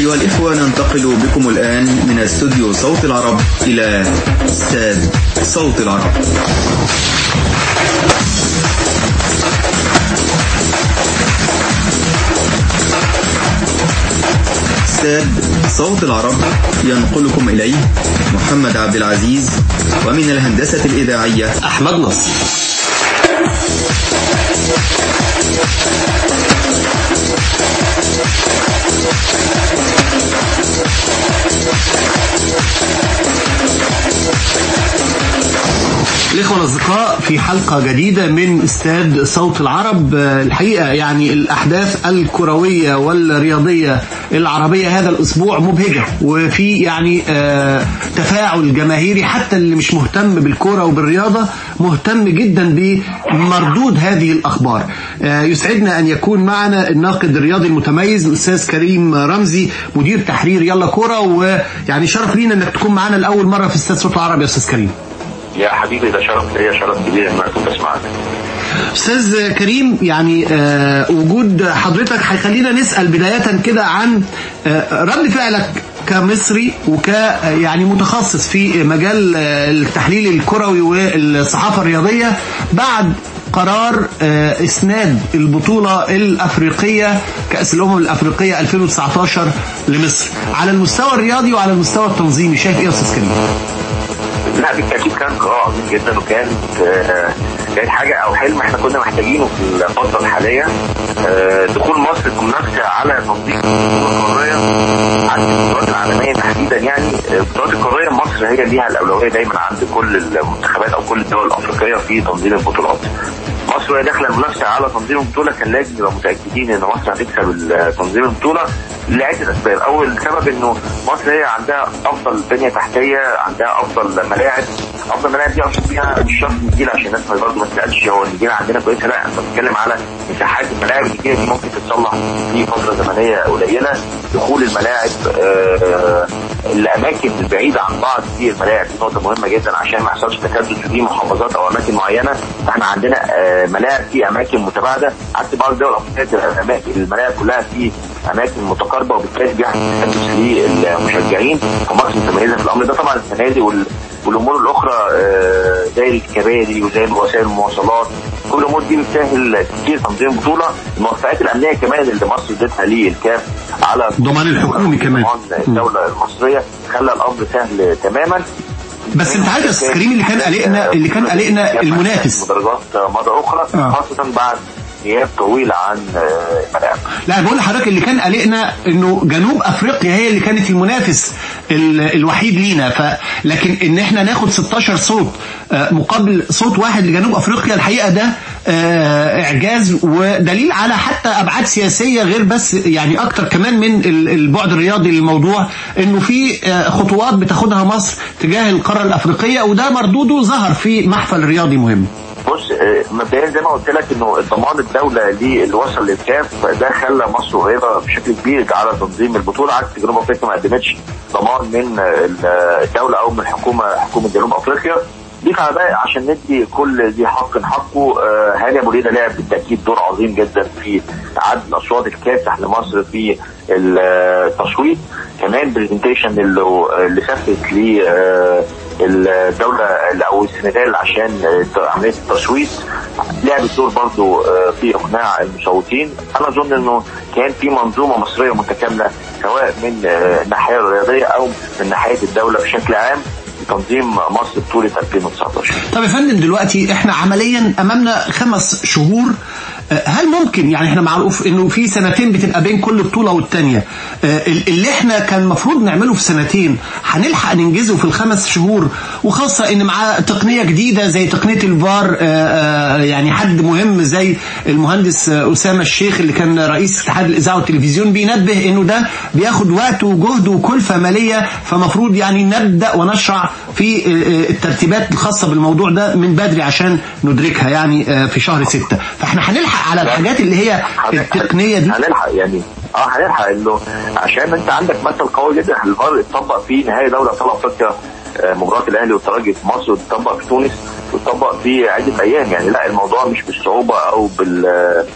أيها الإخوة ننتقل بكم الآن من استوديو صوت العرب إلى استاد صوت العرب استاد صوت العرب ينقلكم إليه محمد عبد العزيز ومن الهندسة الإذاعية أحمد نصر الإخوة الأصدقاء في حلقة جديدة من استاد صوت العرب الحقيقة يعني الأحداث الكروية والرياضية العربية هذا الأسبوع مبهجة وفي يعني آه تفاعل جماهيري حتى اللي مش مهتم بالكرة وبالرياضة مهتم جدا بمردود هذه الأخبار آه يسعدنا أن يكون معنا الناقد الرياضي المتميز الأستاذ كريم رمزي مدير تحرير يلا كرة ويعني شرف لينا أنك تكون معنا لأول مرة في استاد صوت العرب يا أستاذ كريم يا حبيبي ده شرف ليا شرف كبير ان انا كنت اسمعك استاذ كريم يعني آه وجود حضرتك هيخلينا نسال بدايه كده عن آه رد فعلك كمصري وك يعني متخصص في مجال التحليل الكروي والصحافه الرياضيه بعد قرار اسناد البطوله الافريقيه كاس الامم الافريقيه 2019 لمصر على المستوى الرياضي وعلى المستوى التنظيمي شايف ايه يا استاذ كريم؟ لا بالتاكيد كان قرار عظيم جدا وكانت كانت حاجه او حلم احنا كنا محتاجينه في الفتره الحاليه دخول مصر في المنافسه على تنظيم البطولات القاريه عند البطولات العالميه تحديدا يعني البطولات القاريه مصر هي ليها الاولويه دايما عند كل المنتخبات او كل الدول الافريقيه في تنظيم البطولات. مصر وهي داخله المنافسه على تنظيم البطوله كان لازم نبقى متاكدين ان مصر هتكسب تنظيم البطوله لعده اسباب، اول سبب انه مصر هي عندها افضل بنيه تحتيه، عندها افضل ملاعب، افضل ملاعب دي اقصد بيها مش شرط النجيله عشان الناس برضه ما تسالش هو النجيله عندنا كويسه لا انت بتتكلم على مساحات الملاعب النجيله دي ممكن تتصلح في فتره زمنيه قليله، دخول الملاعب آه الاماكن البعيده عن بعض في الملاعب دي نقطه مهمه جدا عشان ما يحصلش تكدس في محافظات او اماكن معينه فاحنا عندنا آه ملاعب في اماكن متباعده عكس بعض الدول الافريقيه الاماكن الملاعب كلها في اماكن متقاربه وبالتالي بيحصل تكدس للمشجعين فمصر متميزه في الامر ده طبعا الفنادق والامور الاخرى آه زي الكباري وزي وسائل المواصلات كل الامور دي بتسهل كتير تنظيم البطوله الموافقات الامنيه كمان اللي مصر ادتها للكاف على ضمان الحكومي كمان الدوله المصريه خلى الامر سهل تماما بس انت عارف يا استاذ كريم اللي كان قلقنا اللي كان قلقنا المنافس درجات مره اخرى آه. خاصه بعد غياب طويل عن الملاعب لا بقول لحضرتك اللي كان قلقنا انه جنوب افريقيا هي اللي كانت المنافس الوحيد لينا ف لكن ان احنا ناخد 16 صوت مقابل صوت واحد لجنوب افريقيا الحقيقه ده اعجاز ودليل على حتى ابعاد سياسيه غير بس يعني اكتر كمان من البعد الرياضي للموضوع انه في خطوات بتاخدها مصر تجاه القاره الافريقيه وده مردوده ظهر في محفل رياضي مهم بص مبدئيا زي ما قلت لك انه ضمان الدوله اللي وصل للكاف ده خلى مصر قريبه بشكل كبير على تنظيم البطوله عكس جنوب افريقيا ما قدمتش ضمان من الدوله او من الحكومه حكومه جنوب افريقيا ضيف على بقى عشان ندي كل ذي حق حقه هاني ابو ريده لعب بالتاكيد دور عظيم جدا في عدد الاصوات الكاسح لمصر في التصويت كمان برزنتيشن اللي اللي سفت ليه الدولة أو السنغال عشان عملية التصويت لعبت دور برضو في إقناع المصوتين أنا أظن أنه كان في منظومة مصرية متكاملة سواء من الناحية الرياضية أو من ناحية الدولة بشكل عام تنظيم مصر بطولة 2019 طب يا فندم دلوقتي احنا عمليا امامنا خمس شهور هل ممكن يعني احنا معروف انه في سنتين بتبقى بين كل بطوله والتانيه اللي احنا كان المفروض نعمله في سنتين هنلحق ننجزه في الخمس شهور وخاصه ان معاه تقنيه جديده زي تقنيه الفار يعني حد مهم زي المهندس اسامه الشيخ اللي كان رئيس اتحاد الاذاعه والتلفزيون بينبه انه ده بياخد وقت وجهد وكلفه ماليه فمفروض يعني نبدا ونشرع في الترتيبات الخاصه بالموضوع ده من بدري عشان ندركها يعني في شهر ستة فاحنا هنلحق على الحاجات اللي هي التقنيه دي هنلحق يعني اه هنلحق انه عشان انت عندك مثل قوي جدا الفار اتطبق في نهائي دوري ابطال افريقيا مباراه الاهلي والترجي في مصر واتطبق في تونس واتطبق في عده ايام يعني لا الموضوع مش بالصعوبه او بال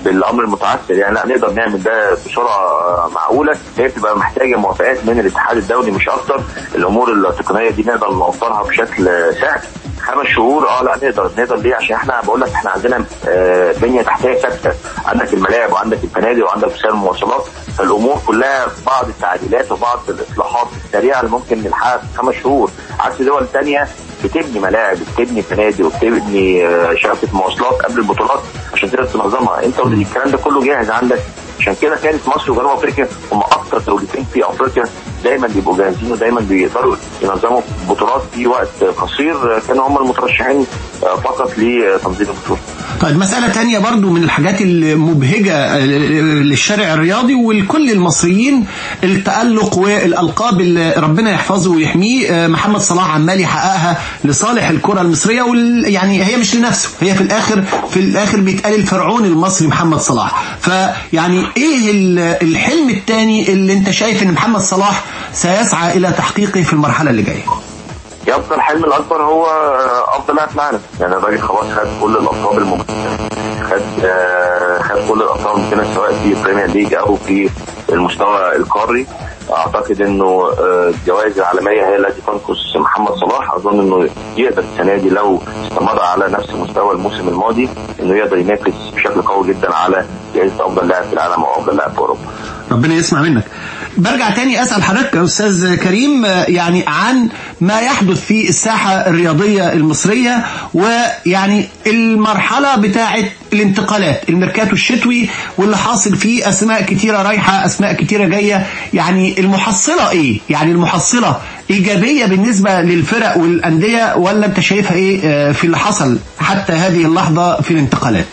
بالامر المتعثر يعني لا نقدر نعمل ده بسرعه معقوله هي بتبقى محتاجه موافقات من الاتحاد الدولي مش اكتر الامور التقنيه دي نقدر نوفرها بشكل سهل خمس شهور اه لا نقدر نقدر ليه عشان احنا بقول لك احنا عندنا آه، بنيه تحتيه ثابته عندك الملاعب وعندك الفنادق وعندك وسائل المواصلات فالامور كلها بعض التعديلات وبعض الاصلاحات السريعه اللي ممكن نلحقها في خمس شهور عكس دول ثانيه بتبني ملاعب وبتبني فنادق وبتبني آه، شبكه مواصلات قبل البطولات عشان تقدر تنظمها انت اوريدي الكلام ده كله جاهز عندك عشان كده كانت مصر وجنوب افريقيا هم اكثر دولتين في افريقيا دايما بيبقوا جاهزين ودايما بيقدروا ينظموا بطولات في وقت قصير كانوا هم المترشحين آه، فقط لتنظيم البطوله. طيب مسألة تانية برضو من الحاجات المبهجة للشارع الرياضي ولكل المصريين التألق والألقاب اللي ربنا يحفظه ويحميه محمد صلاح عمال يحققها لصالح الكرة المصرية وال يعني هي مش لنفسه هي في الآخر في الآخر بيتقال الفرعون المصري محمد صلاح فيعني إيه الحلم التاني اللي أنت شايف إن محمد صلاح سيسعى إلى تحقيقه في المرحلة اللي جاية؟ يبقى الحلم الاكبر هو افضل لاعب في العالم يعني الراجل خلاص خد كل الالقاب الممكنه خد آه، خد كل الالقاب الممكنه سواء في البريمير ليج او في المستوى القاري اعتقد انه آه، الجوائز العالميه هي التي تنقص محمد صلاح اظن انه يقدر السنه دي لو استمر على نفس مستوى الموسم الماضي انه يقدر ينافس بشكل قوي جدا على جائزه افضل لاعب في العالم او افضل لاعب في اوروبا ربنا يسمع منك برجع تاني اسال حضرتك يا استاذ كريم يعني عن ما يحدث في الساحه الرياضيه المصريه ويعني المرحله بتاعه الانتقالات الميركاتو الشتوي واللي حاصل فيه اسماء كتيره رايحه اسماء كتيره جايه يعني المحصله ايه يعني المحصله ايجابيه بالنسبه للفرق والانديه ولا انت شايفها ايه في اللي حصل حتى هذه اللحظه في الانتقالات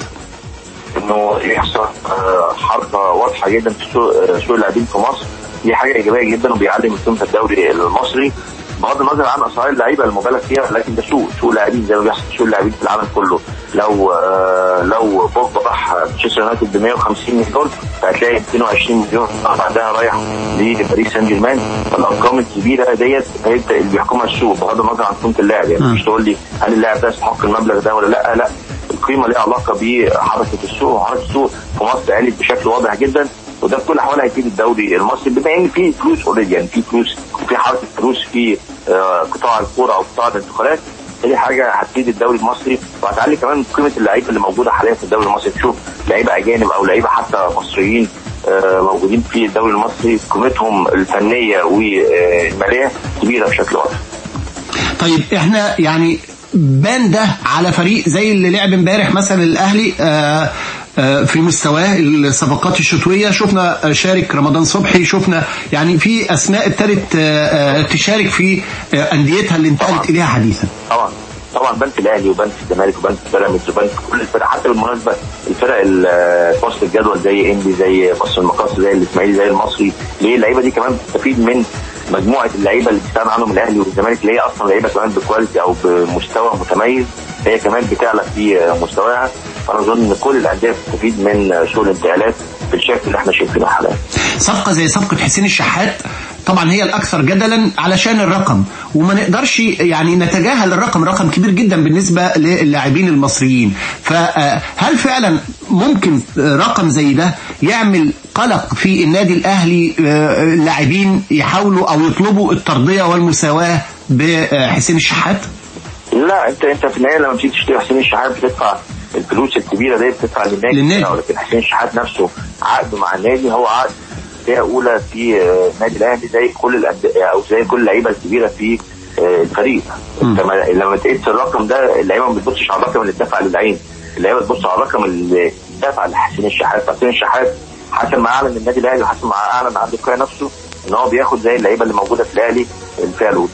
انه يحصل حركه واضحه جدا في سوق سوق اللاعبين في مصر دي حاجه ايجابيه جدا وبيعلم قيمه الدوري المصري بغض النظر عن اسعار اللعيبه المبالغ فيها لكن ده سوق سوق لاعبين زي ما بيحصل سوق اللاعبين في العالم كله لو آه لو بوجبا راح مانشستر يونايتد ب 150 مليون فهتلاقي 220 مليون بعدها رايح لباريس سان جيرمان فالارقام الكبيره ديت هي اللي بيحكمها السوق بغض النظر عن قيمه اللاعب يعني مش تقول لي هل اللاعب ده يستحق المبلغ ده ولا لا لا القيمه ليها علاقه بحركه السوق وحركه السوق في مصر علت بشكل واضح جدا وده في كل الاحوال هيفيد الدوري المصري بما ان في فلوس اوريدي يعني في فلوس وفي حركه فلوس في آه قطاع الكوره او قطاع الانتقالات دي حاجه هتفيد الدوري المصري وهتعلي كمان قيمه اللعيبه اللي موجوده حاليا في الدوري المصري تشوف لعيبه اجانب او لعيبه حتى مصريين آه موجودين في الدوري المصري قيمتهم الفنيه والماليه كبيره بشكل واضح. طيب احنا يعني بان ده على فريق زي اللي لعب امبارح مثلا الاهلي آآ آآ في مستواه الصفقات الشتويه شفنا شارك رمضان صبحي شفنا يعني في اسماء ابتدت تشارك في انديتها اللي انتقلت اليها حديثا طبعا طبعا بنك الاهلي وبنك الزمالك وبنك بيراميدز وبنك كل الفرق حتى بالمناسبه الفرق وسط الجدول زي انبي زي مصر المقاصه زي الاسماعيلي زي المصري ليه اللعيبه دي كمان بتستفيد من مجموعه اللعيبه اللي بتستغنى عنهم الاهلي والزمالك اللي هي اصلا لعيبه كمان بكواليتي او بمستوى متميز هي كمان بتعلى في مستواها فانا اظن ان كل الانديه بتستفيد من سوق الانتقالات بالشكل اللي احنا شايفينه حاليا. صفقه زي صفقه حسين الشحات طبعا هي الاكثر جدلا علشان الرقم وما نقدرش يعني نتجاهل الرقم رقم كبير جدا بالنسبه للاعبين المصريين فهل فعلا ممكن رقم زي ده يعمل قلق في النادي الاهلي اللاعبين يحاولوا او يطلبوا الترضيه والمساواه بحسين الشحات؟ لا انت انت في النهايه لما بتيجي تشتري حسين الشحات بتدفع الفلوس الكبيره دي بتدفع للنادي للنادي لكن حسين الشحات نفسه عقده مع النادي هو عقد فئه اولى في النادي الاهلي زي كل الانديه او زي كل اللعيبه الكبيره في الفريق انت لما تقيس الرقم ده اللعيبه ما بتبصش على الرقم اللي اتدفع للعين اللعيبه بتبص على الرقم اللي اتدفع لحسين الشحات حسين الشحات حسب ما اعلن النادي الاهلي وحسب ما اعلن عبد القاهر نفسه ان هو بياخد زي اللعيبه اللي موجوده في الاهلي الفئه الاولى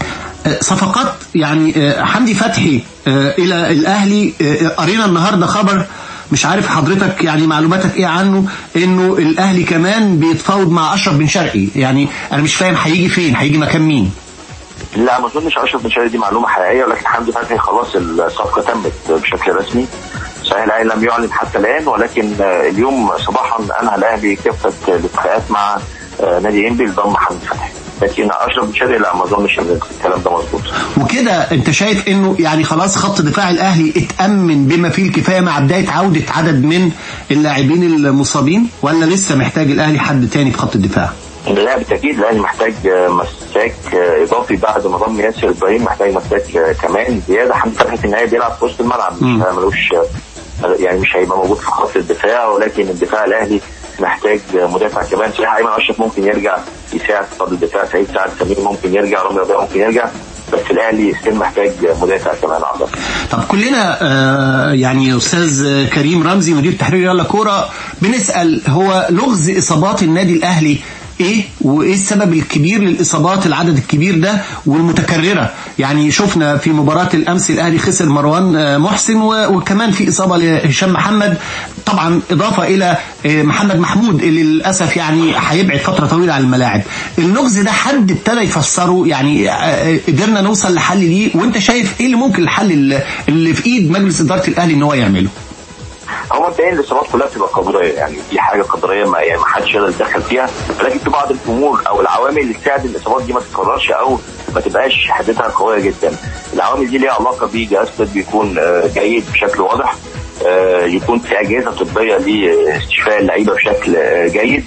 صفقات يعني حمدي فتحي الى الاهلي قرينا النهارده خبر مش عارف حضرتك يعني معلوماتك ايه عنه انه الاهلي كمان بيتفاوض مع اشرف بن شرقي يعني انا مش فاهم هيجي فين هيجي مكان مين لا ما اظنش اشرف بن شرقي دي معلومه حقيقيه ولكن حمدي فتحي خلاص الصفقه تمت بشكل رسمي صحيح الاهلي لم يعلن حتى الان ولكن اليوم صباحا انهى الاهلي كافه الاتفاقات مع نادي انبي لضم حمدي فتحي لكن اشرف بن شرقي لا ما اظنش ان الكلام ده مظبوط وكده انت شايف انه يعني خلاص خط دفاع الاهلي اتامن بما فيه الكفايه مع بدايه عوده عدد من اللاعبين المصابين ولا لسه محتاج الاهلي حد تاني في خط الدفاع؟ لا بالتاكيد الاهلي محتاج مساك اضافي بعد ما ضم ياسر ابراهيم محتاج مساك كمان زياده حمدي فتحي في النهايه بيلعب في وسط الملعب مش ملوش يعني مش هيبقى موجود في خط الدفاع ولكن الدفاع الاهلي محتاج مدافع كمان صحيح ايمن اشرف ممكن يرجع يساعد في خط الدفاع سعيد سعد سمير ممكن يرجع رامي ربيع ممكن يرجع بس الاهلي ستيل محتاج مدافع كمان اعتقد طب كلنا آه يعني استاذ كريم رمزي مدير تحرير يلا كوره بنسال هو لغز اصابات النادي الاهلي ايه وايه السبب الكبير للاصابات العدد الكبير ده والمتكرره يعني شفنا في مباراه الامس الاهلي خسر مروان محسن وكمان في اصابه لهشام محمد طبعا اضافه الى محمد محمود اللي للاسف يعني هيبعد فتره طويله عن الملاعب اللغز ده حد ابتدى يفسره يعني قدرنا نوصل لحل ليه وانت شايف ايه اللي ممكن الحل اللي في ايد مجلس اداره الاهلي ان هو يعمله هو مبدئيا الاصابات كلها بتبقى قدريه يعني دي حاجه قدريه ما يعني ما حدش يقدر يتدخل فيها ولكن في بعض الامور او العوامل اللي تساعد الاصابات دي ما تتكررش او ما تبقاش حدتها قويه جدا العوامل دي ليها علاقه بجهاز طبي يكون جيد بشكل واضح يكون في اجهزه طبيه لاستشفاء اللعيبه بشكل جيد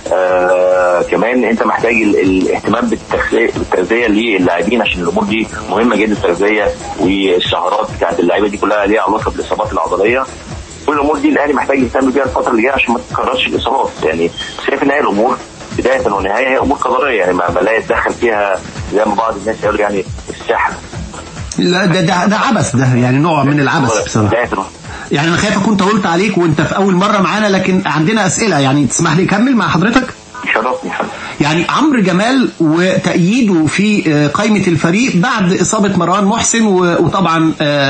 كمان انت محتاج الاهتمام بالتغذيه للاعبين عشان الامور دي مهمه جدا التغذيه والسهرات بتاعت اللعيبه دي كلها ليها علاقه بالاصابات العضليه كل الامور دي الاهلي محتاج يهتم بيها الفتره اللي جايه عشان ما تتكررش الاصابات يعني شايف ان هي الامور بدايه ونهايه هي امور قدريه يعني ما لا يتدخل فيها زي ما بعض الناس يقولوا يعني السحر لا ده ده, ده عبث ده يعني نوع من العبث بصراحه يعني انا خايف اكون طولت عليك وانت في اول مره معانا لكن عندنا اسئله يعني تسمح لي اكمل مع حضرتك شرفني يعني عمرو جمال وتأييده في قائمة الفريق بعد إصابة مروان محسن وطبعا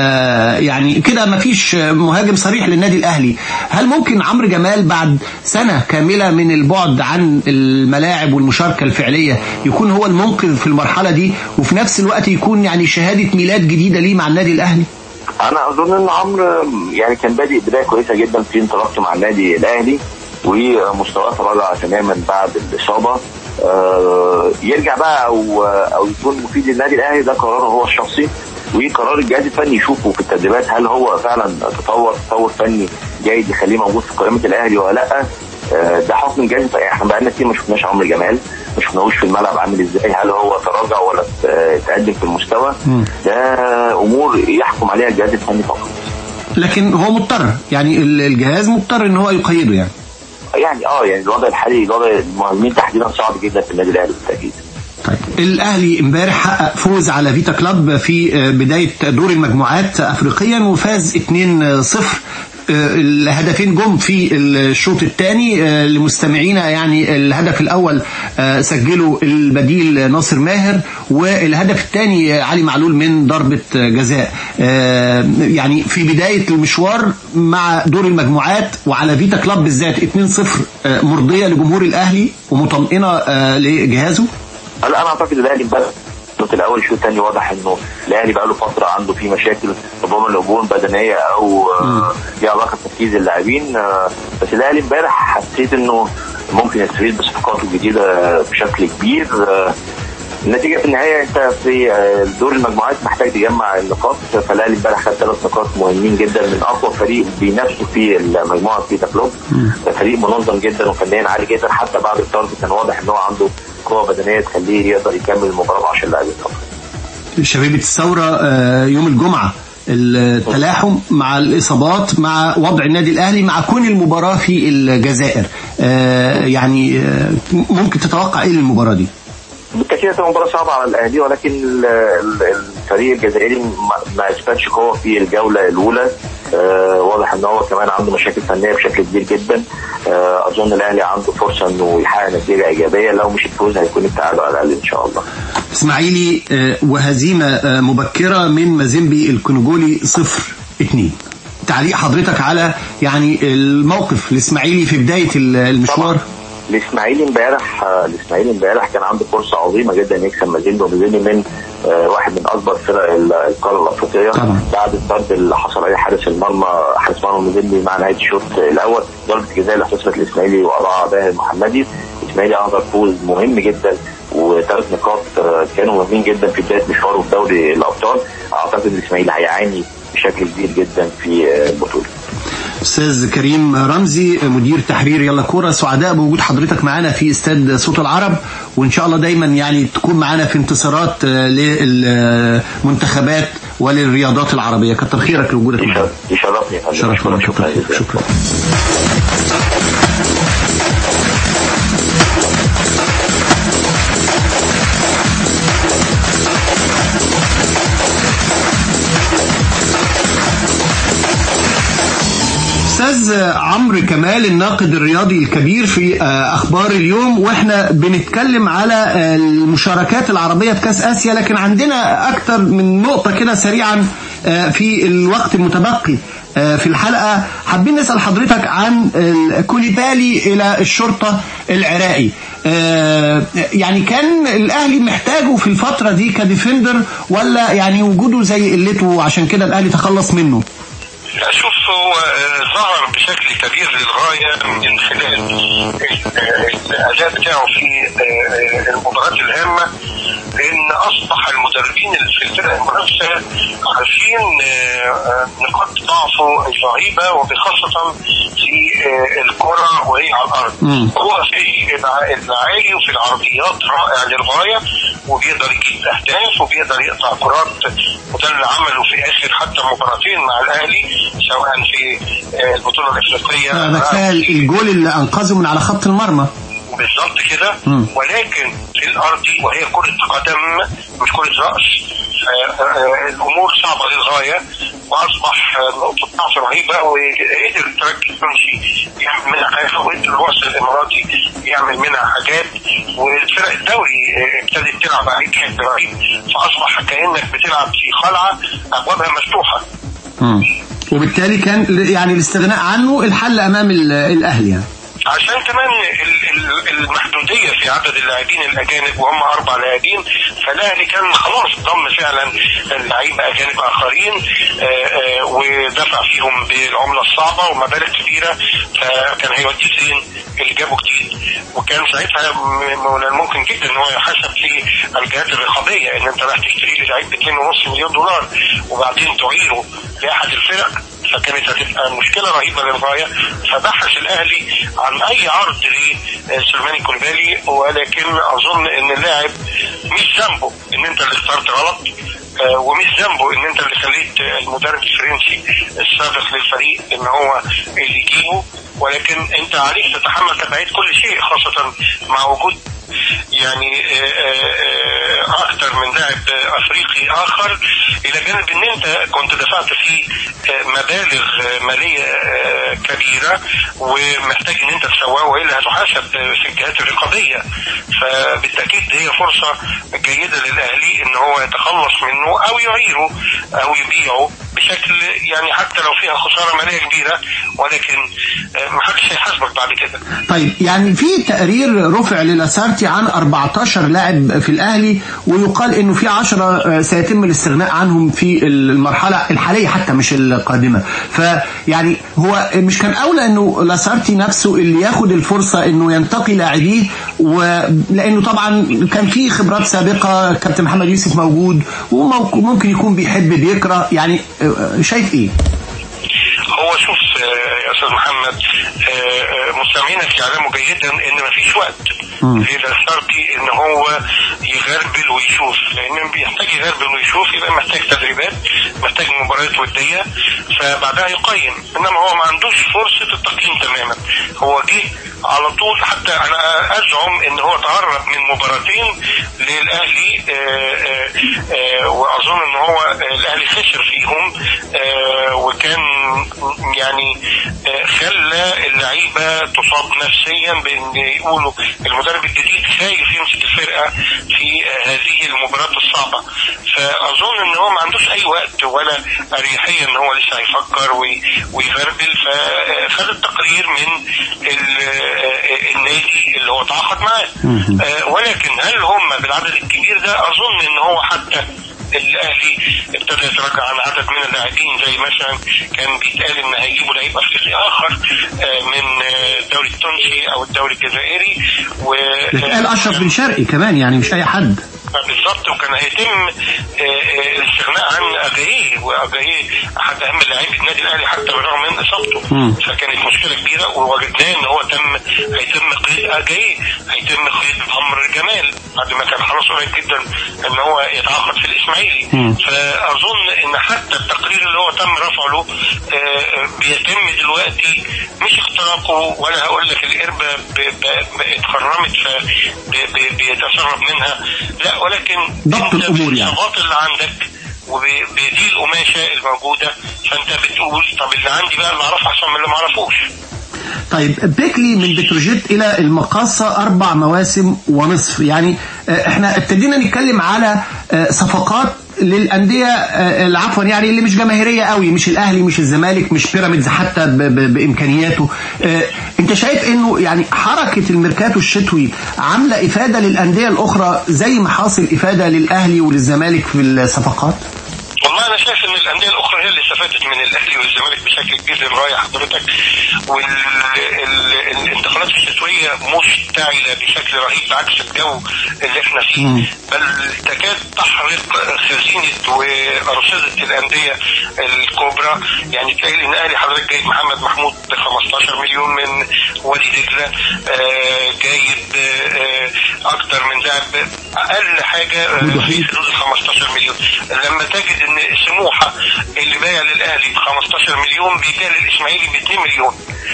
يعني كده ما فيش مهاجم صريح للنادي الأهلي هل ممكن عمرو جمال بعد سنة كاملة من البعد عن الملاعب والمشاركة الفعلية يكون هو المنقذ في المرحلة دي وفي نفس الوقت يكون يعني شهادة ميلاد جديدة ليه مع النادي الأهلي انا اظن ان عمرو يعني كان بادئ بدايه كويسه جدا في انطلاقته مع النادي الاهلي ومستواه تراجع تماما بعد الاصابه آه يرجع بقى او او يكون مفيد للنادي الاهلي ده قراره هو الشخصي وقرار الجهاز الفني يشوفه في التدريبات هل هو فعلا تطور تطور فني جيد يخليه موجود في قائمه الاهلي ولا لا آه ده حكم الجهاز الفني احنا بقالنا كتير ما شفناش عمرو جمال ما شفناهوش في الملعب عامل ازاي هل هو تراجع ولا تقدم في المستوى ده امور يحكم عليها الجهاز الفني فقط لكن هو مضطر يعني الجهاز مضطر ان هو يقيده يعني يعني اه يعني الوضع الحالي الوضع المهاجمين تحديدا صعب جدا في النادي الاهلي بالتاكيد طيب الاهلي امبارح حقق فوز على فيتا كلاب في بدايه دور المجموعات افريقيا وفاز 2-0 الهدفين جم في الشوط الثاني لمستمعينا يعني الهدف الاول سجله البديل ناصر ماهر والهدف الثاني علي معلول من ضربه جزاء يعني في بدايه المشوار مع دور المجموعات وعلى فيتا كلاب بالذات 2-0 مرضيه لجمهور الاهلي ومطمئنه لجهازه لا انا اعتقد الاهلي امبارح الشوط الاول الشوط الثاني واضح انه الاهلي بقى له فتره عنده فيه مشاكل ربما الهجوم بدنيه او ليها علاقه بتركيز اللاعبين بس الاهلي امبارح حسيت انه ممكن يستفيد بصفقاته الجديده بشكل كبير النتيجه في النهايه انت في دور المجموعات محتاج تجمع النقاط فالاهلي امبارح خد ثلاث نقاط مهمين جدا من اقوى فريق بينافسه في المجموعه في كلوب فريق منظم جدا وفنيا عالي جدا حتى بعد الطرد كان واضح ان هو عنده قوه بدنيه تخليه يقدر يكمل المباراه ب 10 لاعبين فقط. شبيبه الثوره يوم الجمعه التلاحم مع الاصابات مع وضع النادي الاهلي مع كون المباراه في الجزائر يعني ممكن تتوقع ايه المباراه دي؟ بالتاكيد هتبقى مباراه صعبه على الاهلي ولكن الفريق الجزائري ما اثبتش قوه في الجوله الاولى آه واضح ان هو كمان عنده مشاكل فنيه بشكل كبير جدا آه اظن الاهلي عنده فرصه انه يحقق نتيجه ايجابيه لو مش الفوز هيكون التعادل على الاقل ان شاء الله. اسماعيلي آه وهزيمه مبكره من مازيمبي الكونغولي 0 2 تعليق حضرتك على يعني الموقف الاسماعيلي في بدايه المشوار طبعا. الاسماعيلي امبارح الاسماعيلي امبارح كان عنده فرصه عظيمه جدا يكسب مازيمبي ومازيمبي من واحد من اكبر فرق القاره الافريقيه طبعا. بعد الطرد اللي حصل عليه حارس المرمى حارس مرمى مازيمبي مع نهايه الشوط الاول ضربه جزاء اللي حسبت الاسماعيلي وقرعها باهر محمدي الاسماعيلي اهدر فوز مهم جدا وثلاث نقاط آه، كانوا مهمين جدا في بدايه مشواره في دوري الابطال اعتقد ان الاسماعيلي هيعاني بشكل كبير جدا في آه، البطوله استاذ كريم رمزي مدير تحرير يلا كوره سعداء بوجود حضرتك معانا في استاد صوت العرب وان شاء الله دايما يعني تكون معانا في انتصارات آه، للمنتخبات وللرياضات العربيه كتر خيرك لوجودك معانا يشرفني يا فندم. شرف لنا شكرا شكرا جزيلا. شكرا استاذ عمرو كمال الناقد الرياضي الكبير في آه، اخبار اليوم واحنا بنتكلم على آه، المشاركات العربيه في كاس اسيا لكن عندنا اكتر من نقطه كده سريعا آه، في الوقت المتبقي آه، في الحلقه حابين نسال حضرتك عن كوليبالي الى الشرطه العراقي آه، يعني كان الاهلي محتاجه في الفتره دي كديفندر ولا يعني وجوده زي قلته عشان كده الاهلي تخلص منه أشوف هو آه، ظهر بشكل كبير للغاية من خلال ال- آه، الأداء بتاعه في آه، المباريات الهامة إن أصبح المدربين اللي في الفرق المنافسة عارفين آه، آه، نقاط ضعفه الرهيبة وبخاصة في آه، الكرة وهي على الأرض مم. هو في الع- العالي وفي العرضيات رائع للغاية وبيقدر يجيب أهداف وبيقدر يقطع كرات وده اللي عمله في آخر حتى مباراتين مع الأهلي سواء في آه، البطولة الأفريقية آه، ده كفايه الجول اللي انقذه من على خط المرمى بالظبط كده مم. ولكن في الارض وهي كرة قدم مش كرة رأس آه، آه، الامور صعبة للغاية واصبح آه، نقطة ضعف رهيبة وقدر تركز تونسي يعمل منها حاجة وقدر الرؤس الاماراتي يعمل منها حاجات والفرق الدوري آه، ابتدت تلعب عليه بشكل رهيب فاصبح كانك بتلعب في قلعة ابوابها مفتوحة مم. وبالتالي كان يعني الاستغناء عنه الحل امام ال- الاهلي يعني عشان كمان ال- ال- المحدودية في عدد اللاعبين الأجانب وهم أربع لاعبين فالأهلي كان خلاص ضم فعلا لعيبة أجانب آخرين آه، آه، ودفع فيهم بالعملة الصعبة ومبالغ كبيرة فكان هيودي فين اللي جابه جديد وكان ساعتها م- من الممكن جدا ان هو يحاسب في الجهات الرقابيه ان انت رايح تشتري لي لعيب ب 2.5 مليون دولار وبعدين تعيره لاحد الفرق فكانت هتبقى مشكله رهيبه للغايه فبحث الاهلي عن اي عرض لسليماني كوليبالي ولكن اظن ان اللاعب مش ذنبه ان انت اللي اخترت غلط آه، ومش ذنبه ان انت اللي خليت المدرب الفرنسي السابق للفريق ان هو اللي يجيبه ولكن انت عليك تتحمل تبعية كل شيء خاصة مع وجود يعني آه، آه، آه، اكتر من لاعب آه، افريقي اخر الى جانب ان انت كنت دفعت فيه آه، مبالغ آه، مالية آه، كبيرة ومحتاج ان انت تسواه والا هتحاسب آه، في الجهات الرقابية فبالتأكيد هي فرصة جيدة للاهلي ان هو يتخلص منه او يعيره او يبيعه بشكل يعني حتى لو فيها خسارة مالية كبيرة ولكن آه، محدش هيحاسبك بعد كده طيب يعني في تقرير رفع للاسارتي عن 14 لاعب في الاهلي ويقال انه في 10 سيتم الاستغناء عنهم في المرحله الحاليه حتى مش القادمه فيعني هو مش كان اولى انه لاسارتي نفسه اللي ياخد الفرصه انه ينتقي لاعبيه ولانه طبعا كان في خبرات سابقه كابتن محمد يوسف موجود وممكن يكون بيحب بيكره يعني شايف ايه؟ هو شوف آه، يا استاذ محمد آه، آه، مستمعينك يعلموا جيدا ان مفيش وقت مم. للاسارتي ان هو يغربل ويشوف لان بيحتاج يغربل ويشوف يبقى محتاج تدريبات محتاج مباريات وديه فبعدها يقيم انما هو ما عندوش فرصه التقييم تماما هو جه على طول حتى انا ازعم ان هو تهرب من مباراتين للاهلي آه، آه، آه، واظن ان هو آه، الاهلي خسر فيهم آه، وكان يعني آه، خلى اللعيبه تصاب نفسيا بان يقولوا المدرب الجديد خايف يمسك الفرقه في آه، هذه المباريات الصعبه فاظن ان هو ما عندوش اي وقت ولا اريحيه ان هو لسه هيفكر وي- ويغربل فخد التقرير من ال- آه، النادي اللي هو تعاقد معاه مهم. آه، ولكن هل هم بالعدد الكبير ده اظن ان هو حتى الاهلي ابتدى يتراجع عن عدد من اللاعبين زي مثلا كان بيتقال ان هيجيبوا لعيب افريقي اخر آه، من آه، الدوري التونسي او الدوري الجزائري و اتقال اشرف بن شرقي كمان يعني مش اي حد بالظبط وكان هيتم آه، آه، الاستغناء عن اجاييه واجاييه احد اهم لاعبي النادي الاهلي حتى بالرغم من اصابته مم. فكانت مشكله كبيره ووجدناه ان هو تم هيتم قيد اجاييه هيتم قيد عمرو جمال بعد ما كان خلاص قريب جدا ان هو يتعاقد في الاسماعيلي مم. فاظن ان حتى التقرير اللي هو تم رفعه له آه، آه، بيتم دلوقتي مش اختراقه ولا هقول لك القربه ب- ب- ب- اتخرمت فبيتسرب منها لا ولكن ضبط انت الأمور يعني. بالصفات اللي عندك وبدي القماشه الموجوده فانت بتقول طب اللي عندي بقى اللي اعرفه احسن من اللي ما اعرفوش طيب بيكلي من بتروجيت الى المقاصة اربع مواسم ونصف يعني آه، احنا ابتدينا نتكلم على آه، صفقات للانديه آه، عفوا يعني اللي مش جماهيريه قوي مش الاهلي مش الزمالك مش بيراميدز حتى ب- ب- بامكانياته آه، انت شايف انه يعني حركه الميركاتو الشتوي عامله افاده للانديه الاخرى زي ما حاصل افاده للاهلي وللزمالك في الصفقات والله انا شايف ان الانديه الاخرى هي اللي استفادت من الاهلي والزمالك بشكل كبير للغايه حضرتك والانتقالات الشتويه مشتعله بشكل رهيب بعكس الجو اللي احنا فيه مم. بل تكاد تحرق خزينه وارصده الانديه الكبرى يعني تلاقي ان الاهلي حضرتك جايب محمد محمود ب 15 مليون من وادي دجله آه، جايب آه، اكتر من لاعب اقل حاجه آه، محمود في وحيد. حدود ال 15 مليون لما تجد ان سموحه اللي بايع للاهلي ب 15 مليون بيبيع للاسماعيلي ب 2 مليون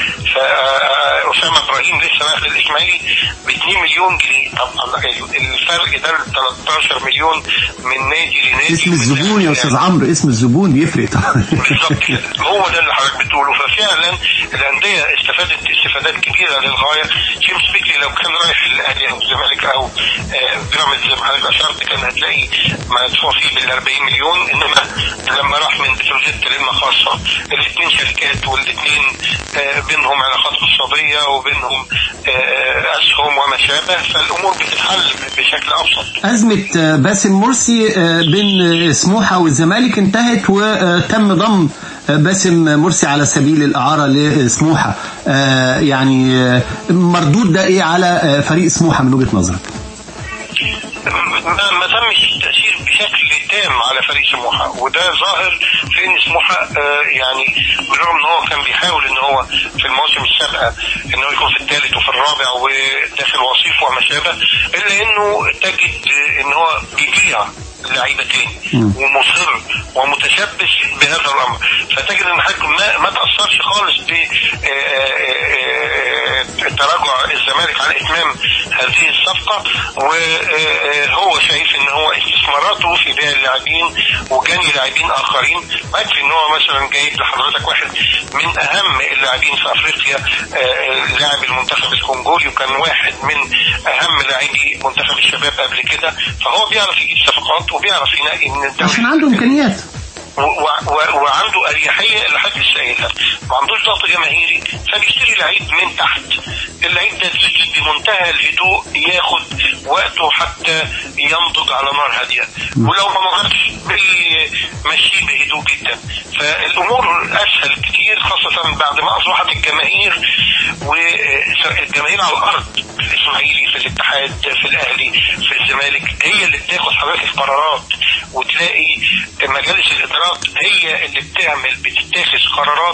فاسامه ابراهيم لسه رايح للاسماعيلي ب 2 مليون جنيه طب الفرق ده 13 مليون من نادي لنادي اسم الزبون يا استاذ عمرو اسم الزبون بيفرق طبعا بالظبط كده هو ده اللي حضرتك بتقوله ففعلا الانديه استفادت استفادات كبيره للغايه جيمس بيكلي لو كان رايح الاهلي او الزمالك او آه، بيراميدز زي ما حضرتك اشرت كان هتلاقي مدفوع فيه بال 40 مليون انما لما راح من بتروجيت للمخاصه الاثنين شركات والاثنين بينهم علاقات اقتصاديه وبينهم آه، اسهم وما شابه فالامور بتتحل بشكل ابسط أزمة آه، باسم مرسي آه، بين آه، سموحة والزمالك انتهت وتم ضم آه، باسم مرسي على سبيل الإعارة لسموحة آه، يعني آه، مردود ده إيه على آه، فريق سموحة من وجهة نظرك؟ ما ما تمش التأثير بشكل تام على فريق سموحة وده ظاهر في ان سموحة آه، يعني بالرغم ان هو كان بيحاول ان هو في المواسم السابقة ان هو يكون في الثالث وفي الرابع وداخل وصيف وما شابه الا انه تجد آه، ان هو بيبيع لعيبه تاني ومصر ومتشبث بهذا الامر فتجد ان حضرتك ما, ما تاثرش خالص ب آه، آه، آه، تراجع الزمالك على اتمام هذه الصفقه وهو شايف ان هو استثماراته في بيع اللاعبين وجني لاعبين اخرين ما يكفي ان هو مثلا جايب لحضرتك واحد من اهم اللاعبين في افريقيا آه، لاعب المنتخب الكونغولي وكان واحد من اهم لاعبي منتخب الشباب قبل كده فهو بيعرف يجيب صفقات وبيعرف ينقي من الدوري عشان عنده إمكانيات و- و- وعنده اريحيه اللي حد سائلها ما عندوش ضغط جماهيري فبيشتري لعيب من تحت اللعيب ده بيجي بمنتهى الهدوء ياخد وقته حتى ينضج على نار هاديه ولو ما نضجش بيمشيه بهدوء جدا فالامور اسهل كتير خاصه بعد ما اصبحت الجماهير والجماهير على الارض في الاسماعيلي في الاتحاد في الاهلي في الزمالك هي اللي بتاخد حضرتك القرارات وتلاقي مجالس الادارات هي اللي بتعمل بتتخذ قرارات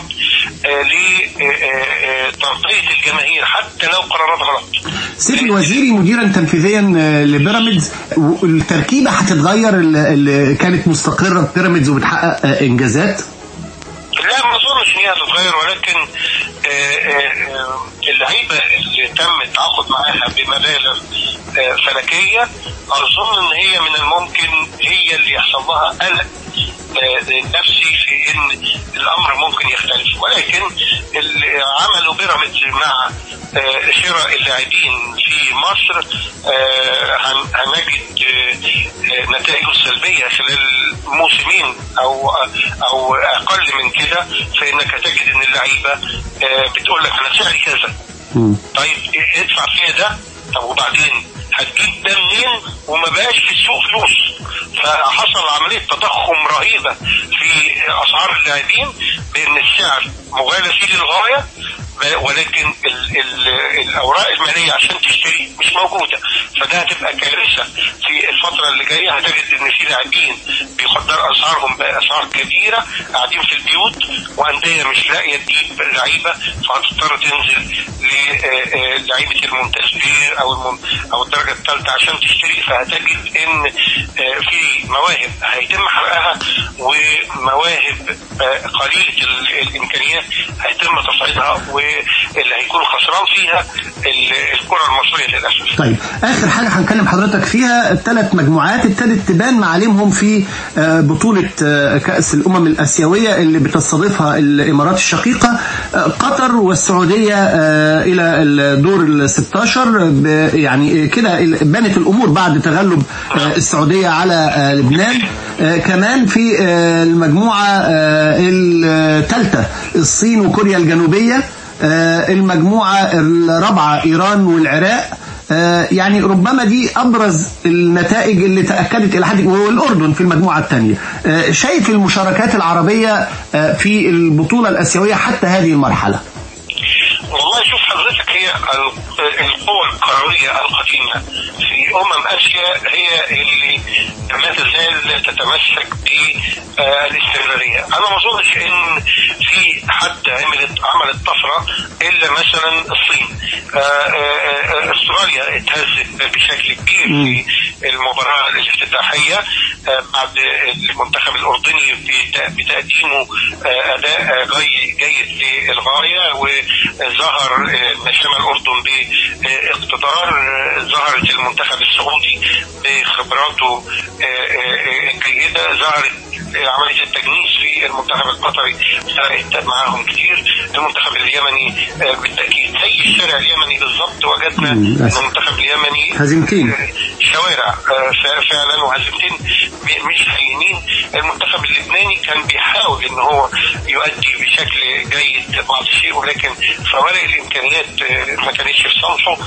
لترضيه الجماهير حتى لو قرارات غلط سيف الوزيري مديرا تنفيذيا آه، لبيراميدز التركيبة هتتغير اللي اللي كانت مستقرة في بيراميدز وبتحقق آه، إنجازات لا ما اظنش ان هي هتتغير ولكن آه، آه، آه، اللعيبه اللي تم التعاقد معاها بمبالغ آه، فلكيه اظن ان هي من الممكن هي اللي يحصل لها قلق آه، نفسي في ان الامر ممكن يختلف ولكن اللي عملوا بيراميدز مع آه، شراء اللاعبين في مصر آه، هن- هنجد آه، آه، نتائجه السلبيه خلال موسمين او او اقل من كده فانك هتجد ان اللعيبه آه، بتقول لك انا سعري كذا مم. طيب ادفع فيها ده طب وبعدين هتجيب ده منين وما بقاش في السوق فلوس فحصل عمليه تضخم رهيبه في اسعار اللاعبين بان السعر مغالى فيه للغايه ولكن ال ال الاوراق الماليه عشان تشتري مش موجوده فده هتبقى كارثه في الفتره اللي جايه هتجد ان في لاعبين بيقدر اسعارهم باسعار كبيره قاعدين في البيوت وانديه مش لاقيه تجيب لعيبه فهتضطر تنزل للعيبه الممتاز بي او المم او الدرجه الثالثه عشان تشتري فهتجد ان في مواهب هيتم حرقها ومواهب قليله الامكانيات هيتم تصعيدها واللي هيكون خسران فيها الكره المصريه للاسف. طيب اخر حاجه هنكلم حضرتك فيها الثلاث مجموعات ابتدت تبان معالمهم في بطوله كاس الامم الاسيويه اللي بتستضيفها الامارات الشقيقه قطر والسعوديه الى الدور ال 16 يعني كده بانت الامور بعد تغلب السعوديه على لبنان كمان في المجموعه الثالثه الصين وكوريا الجنوبيه المجموعة الرابعة إيران والعراق يعني ربما دي أبرز النتائج اللي تأكدت إلى حد والأردن في المجموعة الثانية شايف المشاركات العربية في البطولة الأسيوية حتى هذه المرحلة والله شوف حضرتك هي القوى القروية القديمة في أمم آسيا هي اللي ما تزال تتمسك بالاستمرارية أنا ما أظنش إن في حد عملت عملت طفرة إلا مثلا الصين استراليا اتهزت بشكل كبير في المباراة الافتتاحية بعد المنتخب الأردني بتقديمه أداء جيد للغاية وظهر نشام الأردن باقتدار ظهرت المنتخب السعودي بخبراته الجيدة ظهرت عملية التجنيس في المنتخب القطري فرقت معاهم كتير المنتخب اليمني بالتأكيد زي الشارع اليمني بالضبط وجدنا ان المنتخب اليمني هزيمتين شوارع فعلا وهزيمتين مش هينين المنتخب اللبناني كان بيحاول ان هو يؤدي بشكل جيد بعض الشيء ولكن فوارق الامكانيات ما كانتش في صالحه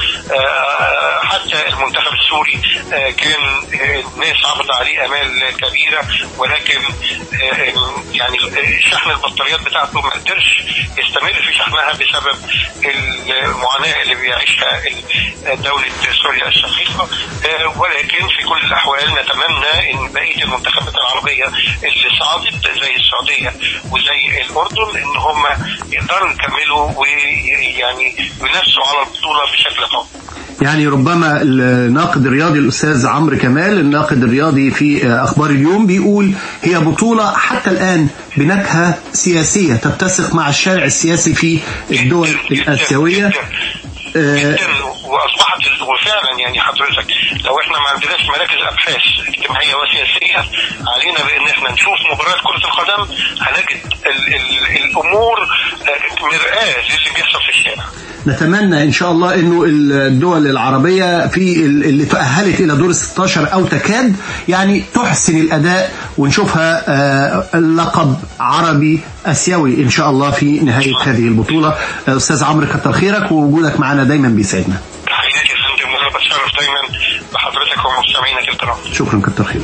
حتى المنتخب السوري كان الناس عرض عليه امال كبيره ولكن يعني شحن البطاريات بتاعته ما قدرش يستمر في شحنها بسبب المعاناه اللي بيعيشها دوله سوريا الشقيقه ولكن في كل الاحوال نتمنى ان بقيه المنتخبات العربيه اللي صعدت زي السعوديه وزي الاردن ان هم يقدروا يكملوا ويعني ينافسوا على البطوله بشكل قوي. يعني ربما الناقد الرياضي الأستاذ عمرو كمال الناقد الرياضي في أخبار اليوم بيقول هي بطولة حتى الآن بنكهة سياسية تتسق مع الشارع السياسي في الدول الآسيوية جدا واصبحت وفعلا يعني حضرتك لو احنا ما عندناش مراكز ابحاث اجتماعيه وسياسيه علينا بان احنا نشوف مباريات كره القدم هنجد ال ال الامور مرآة للي بيحصل في الشارع نتمنى ان شاء الله انه الدول العربيه في اللي تاهلت الى دور ال 16 او تكاد يعني تحسن الاداء ونشوفها لقب عربي اسيوي ان شاء الله في نهايه هذه البطوله استاذ عمرو كتر خيرك ووجودك معنا دايما بيسعدنا تحياتي يا فندم وانا بتشرف دايما بحضرتك ومستمعينك الكرام شكرا كتر خيرك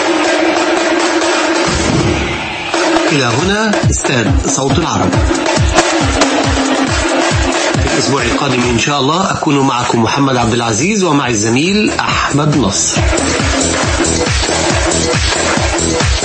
إلى هنا استاد صوت العرب في الأسبوع القادم إن شاء الله أكون معكم محمد عبد العزيز ومع الزميل أحمد نصر